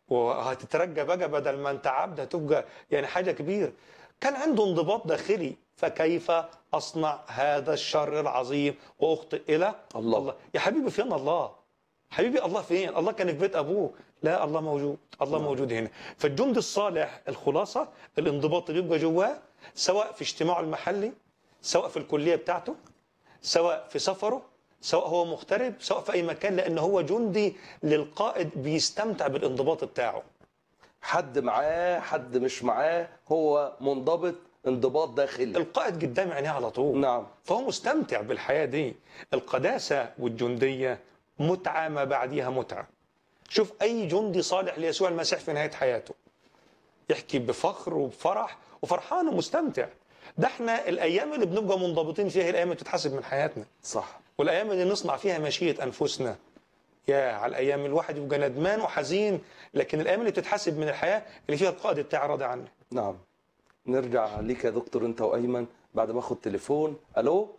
وهتترجى بقى بدل ما انت عبد هتبقى يعني حاجه كبيره كان عنده انضباط داخلي فكيف اصنع هذا الشر العظيم واخطئ الى الله. الله يا حبيبي فين الله حبيبي الله فين الله كان في بيت ابوه لا الله موجود الله موجود هنا فالجندي الصالح الخلاصه الانضباط اللي يبقى جواه سواء في اجتماعه المحلي سواء في الكليه بتاعته سواء في سفره سواء هو مغترب سواء في اي مكان لان هو جندي للقائد بيستمتع بالانضباط بتاعه حد معاه حد مش معاه هو منضبط انضباط داخلي القائد قدام عينيه على طول نعم فهو مستمتع بالحياة دي القداسة والجندية متعة ما بعديها متعة شوف أي جندي صالح ليسوع المسيح في نهاية حياته يحكي بفخر وبفرح وفرحان ومستمتع ده احنا الأيام اللي بنبقى منضبطين فيها هي الأيام اللي بتتحسب من حياتنا صح والأيام اللي نصنع فيها مشيئة أنفسنا يا على الأيام الواحد يبقى ندمان وحزين لكن الأيام اللي بتتحسب من الحياة اللي فيها القائد بتاعي راضي عنه نعم نرجع ليك يا دكتور انت وايمن بعد ما اخد تليفون الو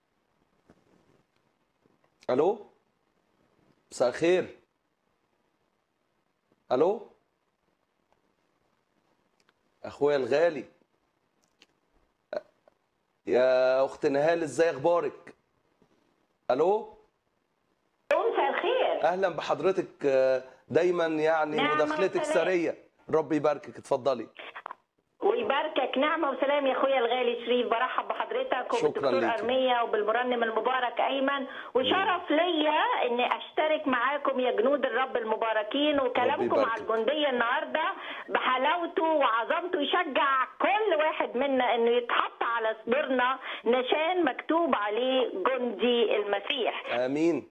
الو مساء الخير الو اخويا الغالي يا اخت نهال ازاي اخبارك الو مساء الخير اهلا بحضرتك آه، دايما يعني نعم، مداخلتك وسلام. سريه ربي يباركك اتفضلي ويباركك نعمة وسلام يا اخويا الغالي شريف برحب بحضرتك شكراً وبالدكتور ليكي. ارمية وبالمرنم المبارك ايمن وشرف ليا اني اشترك معاكم يا جنود الرب المباركين وكلامكم يباركك. على الجندية النهاردة بحلاوته وعظمته يشجع كل واحد منا انه يتحط على صدورنا نشان مكتوب عليه جندي المسيح امين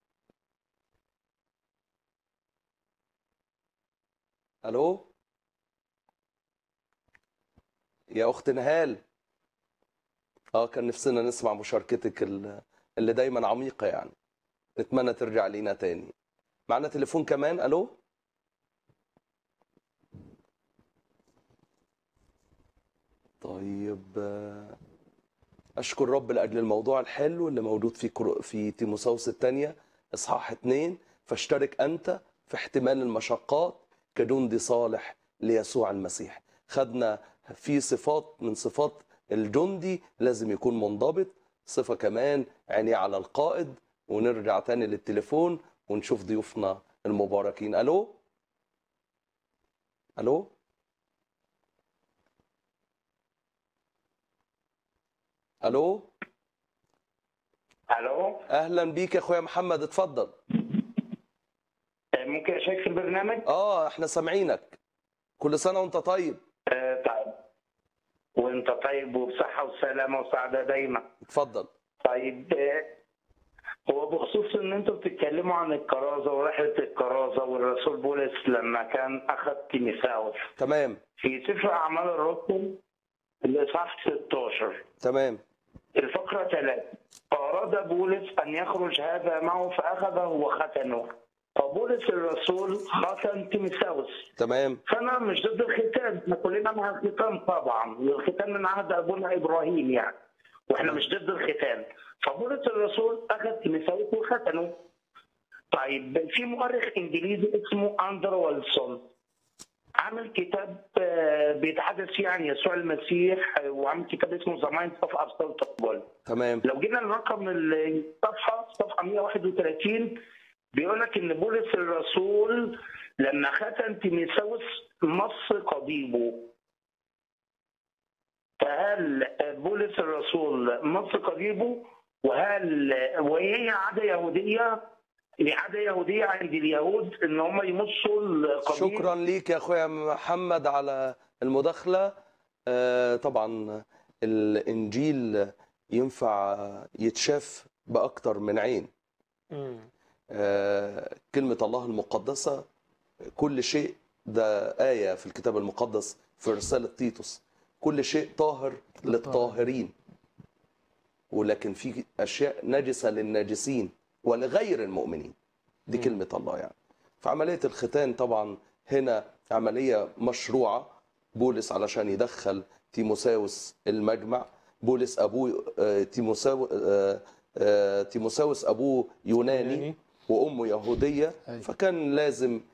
الو يا اخت نهال اه كان نفسنا نسمع مشاركتك ال- اللي دايما عميقه يعني نتمنى ترجع لينا تاني معنا تليفون كمان الو طيب آه، اشكر رب لاجل الموضوع الحلو اللي موجود في كرو- في تيموساوس الثانيه اصحاح اتنين فاشترك انت في احتمال المشقات كجندي صالح ليسوع المسيح خدنا في صفات من صفات الجندي لازم يكون منضبط صفه كمان عينيه على القائد ونرجع تاني للتليفون ونشوف ضيوفنا المباركين الو الو الو الو اهلا بيك يا اخويا محمد اتفضل ممكن اشارك في البرنامج؟ اه احنا سامعينك كل سنه وانت طيب آه طيب وانت طيب وبصحه وسلامه وسعاده دايما اتفضل طيب آه، هو بخصوص ان انتوا بتتكلموا عن الكرازه ورحله الكرازه والرسول بولس لما كان اخذ تيميثاوس تمام في سفر اعمال الرسل الاصحاح 16 تمام الفقره 3 فاراد بولس ان يخرج هذا معه فاخذه وختنه فبولس الرسول ختن تيميثاوس تمام فانا مش ضد الختان احنا كلنا مع الختان طبعا والختان من عهد ابونا ابراهيم يعني واحنا مش ضد الختان فبولس الرسول اخذ تيموثاوس وختنه طيب في مؤرخ انجليزي اسمه اندرو ويلسون عامل كتاب آه، بيتحدث فيه عن يسوع المسيح آه، وعامل كتاب اسمه ذا مايند اوف ابسولت تمام لو جينا لرقم الصفحه صفحه 131 بيقول لك ان بولس الرسول لما ختن تيميثاوس مص قضيبه فهل بولس الرسول مص قضيبه وهل وهي عاده يهوديه هي عاده يهوديه عند اليهود ان هم يمصوا القضيب شكرا ليك يا اخويا محمد على المداخله آه طبعا الانجيل ينفع يتشاف باكتر من عين آه، كلمة الله المقدسة كل شيء ده آية في الكتاب المقدس في رسالة تيتوس كل شيء طاهر للطاهرين ولكن في أشياء نجسة للناجسين ولغير المؤمنين دي كلمة الله يعني فعملية الختان طبعا هنا عملية مشروعة بولس علشان يدخل تيموساوس المجمع بولس أبوه آه، تيموساو آه، آه، تيموساوس أبوه يوناني يوناني. وامه يهوديه أيوة. فكان لازم